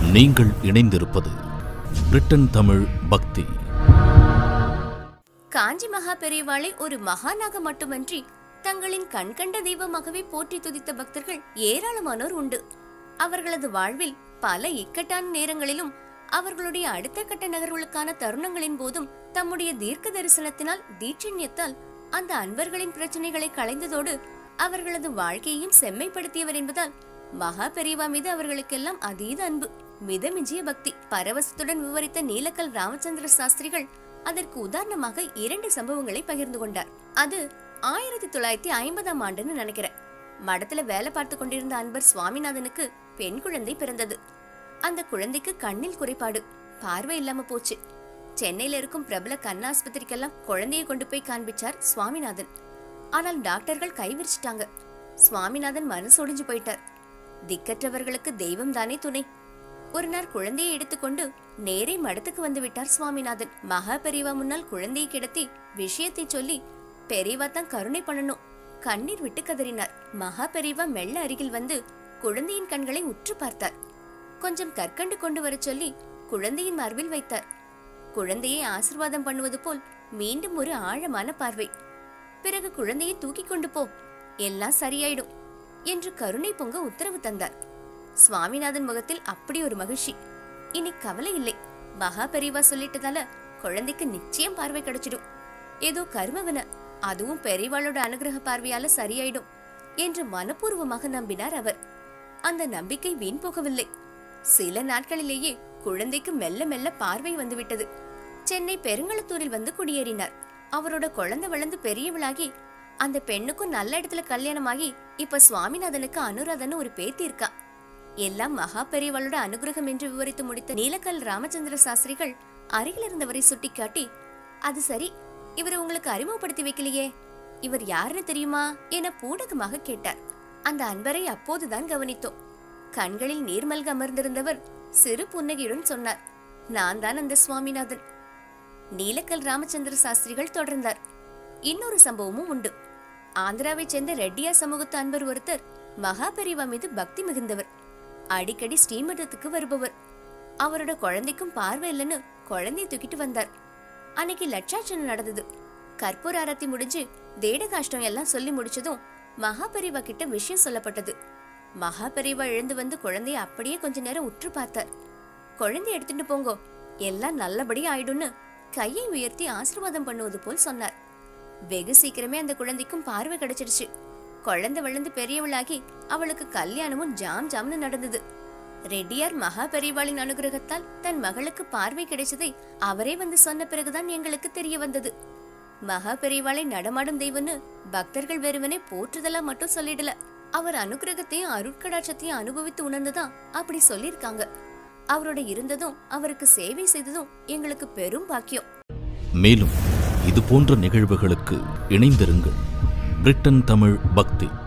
நீங்கள் இணைந்திருப்பது பிரிட்டன் தமிழ் பக்தி காஞ்சி மகா பெரியவாளை ஒரு மகானாக மட்டுமன்றி தங்களின் கண்கண்ட தெய்வமாகவே போற்றி துதித்த பக்தர்கள் ஏராளமானோர் உண்டு அவர்களது வாழ்வில் பல இக்கட்டான நேரங்களிலும் அவர்களுடைய அடுத்த கட்ட நகர்வுகளுக்கான தருணங்களின் போதும் தம்முடைய தீர்க்க தரிசனத்தினால் தீட்சண்யத்தால் அந்த அன்பர்களின் பிரச்சனைகளை களைந்ததோடு அவர்களது வாழ்க்கையையும் செம்மைப்படுத்தியவர் என்பதால் மகா பெரியவா மீது அவர்களுக்கெல்லாம் அதீத அன்பு மிதமிஞ்சிய பக்தி பரவசத்துடன் விவரித்த நீலக்கல் ராமச்சந்திர சாஸ்திரிகள் அதற்கு உதாரணமாக இரண்டு சம்பவங்களை பகிர்ந்து கொண்டார் அது ஆயிரத்தி தொள்ளாயிரத்தி ஐம்பதாம் ஆண்டுன்னு நினைக்கிறேன் மடத்துல வேலை பார்த்து கொண்டிருந்த அன்பர் சுவாமிநாதனுக்கு பெண் குழந்தை பிறந்தது அந்த குழந்தைக்கு கண்ணில் குறைபாடு பார்வை இல்லாம போச்சு சென்னையில இருக்கும் பிரபல கண் ஆஸ்பத்திரிக்கெல்லாம் குழந்தையை கொண்டு போய் காண்பிச்சார் சுவாமிநாதன் ஆனால் டாக்டர்கள் கைவிரிச்சிட்டாங்க சுவாமிநாதன் மனசு ஒடிஞ்சு போயிட்டார் திக்கற்றவர்களுக்கு தெய்வம் தானே துணை ஒரு நாள் குழந்தையை எடுத்துக்கொண்டு நேரே மடத்துக்கு வந்து விட்டார் சுவாமிநாதன் மகா பெரியவா முன்னால் குழந்தையை கிடத்தி விஷயத்தை சொல்லி பெரியவா தான் கருணை பண்ணணும் கண்ணீர் விட்டு கதறினார் மகா பெரியவா மெல்ல அருகில் வந்து குழந்தையின் கண்களை உற்று பார்த்தார் கொஞ்சம் கற்கண்டு கொண்டு வரச் சொல்லி குழந்தையின் மார்பில் வைத்தார் குழந்தையை ஆசிர்வாதம் பண்ணுவது போல் மீண்டும் ஒரு ஆழமான பார்வை பிறகு குழந்தையை தூக்கி கொண்டு போ எல்லாம் சரியாயிடும் என்று கருணை பொங்க உத்தரவு தந்தார் சுவாமிநாதன் முகத்தில் அப்படி ஒரு மகிழ்ச்சி இனி கவலை இல்லை மகா பெரியவா சொல்லிட்டதால குழந்தைக்கு நிச்சயம் பார்வை கிடைச்சிடும் ஏதோ கர்மவன அதுவும் பெரியவாளோட அனுகிரக பார்வையால சரியாயிடும் என்று மனப்பூர்வமாக நம்பினார் அவர் அந்த நம்பிக்கை வீண் போகவில்லை சில நாட்களிலேயே குழந்தைக்கு மெல்ல மெல்ல பார்வை வந்துவிட்டது சென்னை பெருங்களத்தூரில் வந்து குடியேறினார் அவரோட குழந்தை வளர்ந்து பெரியவளாகி அந்த பெண்ணுக்கும் நல்ல இடத்துல கல்யாணமாகி இப்ப சுவாமிநாதனுக்கு அனுராதன்னு ஒரு பேத்தி இருக்கா எல்லாம் மகா பெரியவளோட அனுகிரகம் என்று விவரித்து முடித்த நீலக்கல் ராமச்சந்திர சாஸ்திரிகள் அருகில் இருந்தவரை சுட்டிக்காட்டி அது சரி இவரை உங்களுக்கு அறிமுகப்படுத்தி வைக்கலையே இவர் யாருன்னு தெரியுமா என பூடகமாக கேட்டார் அந்த அன்பரை அப்போதுதான் கவனித்தோம் கண்களில் நீர்மல்க அமர்ந்திருந்தவர் சிறு புன்னகையுடன் சொன்னார் நான் தான் அந்த சுவாமிநாதன் நீலக்கல் ராமச்சந்திர சாஸ்திரிகள் தொடர்ந்தார் இன்னொரு சம்பவமும் உண்டு ஆந்திராவைச் சேர்ந்த ரெட்டியா சமூகத்து அன்பர் ஒருத்தர் மகா பெரியவா மீது பக்தி மிகுந்தவர் அடிக்கடி ஸ்ரீமடத்துக்கு வருபவர் அவரோட குழந்தைக்கும் பார்வை இல்லைன்னு குழந்தைய தூக்கிட்டு வந்தார் அன்னைக்கு லட்சாட்சணம் நடந்தது கற்பூர ஆரத்தி முடிஞ்சு தேட காஷ்டம் எல்லாம் சொல்லி முடிச்சதும் மகா பெரியவா கிட்ட விஷயம் சொல்லப்பட்டது மகா பெரியவா எழுந்து வந்து குழந்தைய அப்படியே கொஞ்ச நேரம் உற்று பார்த்தார் குழந்தைய எடுத்துட்டு போங்கோ எல்லாம் நல்லபடியா ஆயிடும்னு கையை உயர்த்தி ஆசீர்வாதம் பண்ணுவது போல் சொன்னார் வெகு சீக்கிரமே அந்த குழந்தைக்கும் பார்வை கிடைச்சிடுச்சு குழந்தை வளர்ந்து பெரியவளாகி அவளுக்கு கல்யாணமும் ஜாம் ஜாம்னு நடந்தது ரெட்டியார் மகா பெரியவாளின் அனுகிரகத்தால் தன் மகளுக்கு பார்வை கிடைச்சதை அவரே வந்து சொன்ன பிறகுதான் எங்களுக்கு தெரிய வந்தது மகா பெரியவாளை நடமாடும் தெய்வம்னு பக்தர்கள் வெறுமனே போற்றுதலா மட்டும் சொல்லிடல அவர் அனுகிரகத்தையும் அருட்கடாட்சத்தையும் அனுபவித்து உணர்ந்துதான் அப்படி சொல்லியிருக்காங்க அவரோட இருந்ததும் அவருக்கு சேவை செய்ததும் எங்களுக்கு பெரும் பாக்கியம் மேலும் இது போன்ற நிகழ்வுகளுக்கு இணைந்திருங்கள் பிரிட்டன் தமிழ் பக்தி